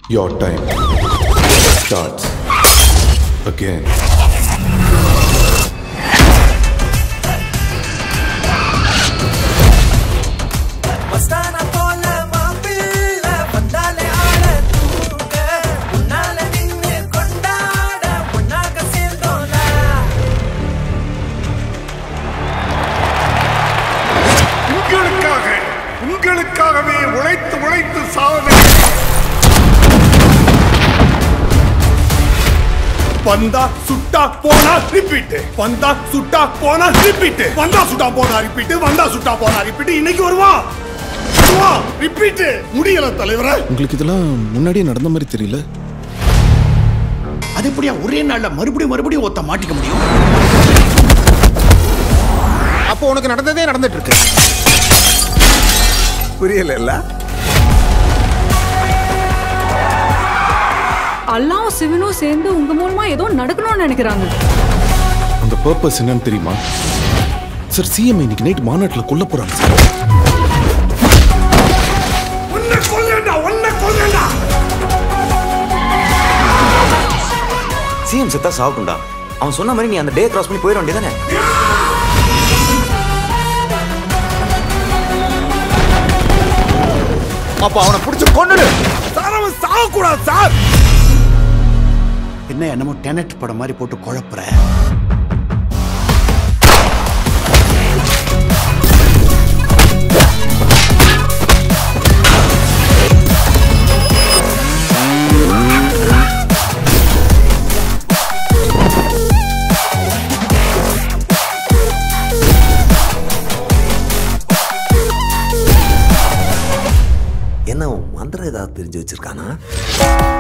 Your time starts again. மஸ்தான போல மாப்பிள்ள வந்தாலே ஆள தூங்க உன்னால நின்னு கொண்டாட ஒன்னாக சேர்ந்தோல உங்களுக்காக உங்களுக்காகவே உழைத்து உழைத்து சாவவே வந்தா சுட்டா போனா ரிப்பீட் வந்தா சுட்டா போனா ரிப்பீட் வந்தா சுட்டா போனா ரிப்பீட் வந்தா சுட்டா போனா ரிப்பீட் இன்னைக்கு வருவா வருவா ரிப்பீட் முடியல தலைவரே உங்களுக்கு இதெல்லாம் முன்னாடியே நடந்த மாதிரி தெரியல அது எப்படியா ஒரே நாள்ல மறுபடியும் மறுபடியும் ஒத்த மாட்டிக்க முடியும் அப்போ உனக்கு நடந்ததே நடந்துட்டு இருக்கு புரியல அல்லாவும் சிவனும் சேர்ந்து உங்க மூலமா ஏதோ நடக்கணும்னு நினைக்கிறாங்க அந்த பர்பஸ் என்னன்னு தெரியுமா சார் சிஎம் இன்னைக்கு நைட் மாநாட்டில் கொல்ல போறாங்க சார் உன்னை கொல்லேண்டா உன்னை கொல்லேண்டா சிஎம் செத்தா சாவுக்குண்டா அவன் சொன்ன மாதிரி நீ அந்த டே கிராஸ் பண்ணி போயிட வேண்டியதானே அப்ப அவனை பிடிச்சு கொண்டுடு சார் அவன் சாகக்கூடாது சார் என்ன என்னமோ டெனட் படம் மாதிரி போட்டு குழப்புற என்ன மந்திரம் ஏதாவது தெரிஞ்சு வச்சிருக்கானா